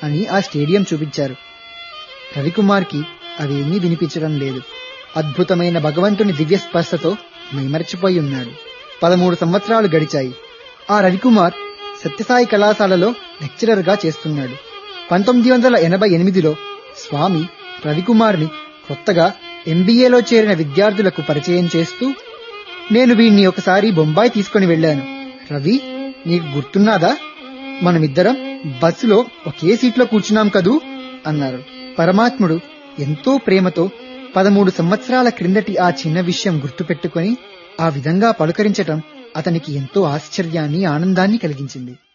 అని ఆ స్టేడియం చూపించారు రవికుమార్కి అవేమీ వినిపించడం లేదు అద్భుతమైన భగవంతుని దివ్య స్పర్శతో మైమరచిపోయి ఉన్నాడు పదమూడు సంవత్సరాలు గడిచాయి ఆ రవికుమార్ సత్యసాయి కళాశాలలో లెక్చరర్ గా చేస్తున్నాడు పంతొమ్మిది వందల ఎనభై ఎనిమిదిలో స్వామి రవికుమార్ని కొత్తగా ఎంబీఏలో చేరిన విద్యార్థులకు పరిచయం చేస్తూ నేను వీణ్ణి ఒకసారి బొంబాయి తీసుకుని వెళ్ళాను రవి నీకు గుర్తున్నాదా మనమిద్దరం బస్సులో ఒకే సీట్లో కూర్చున్నాం కదూ అన్నారు పరమాత్ముడు ఎంతో ప్రేమతో పదమూడు సంవత్సరాల క్రిందటి ఆ చిన్న విషయం గుర్తుపెట్టుకొని ఆ విధంగా పలుకరించటం అతనికి ఎంతో ఆశ్చర్యాన్ని ఆనందాన్ని కలిగించింది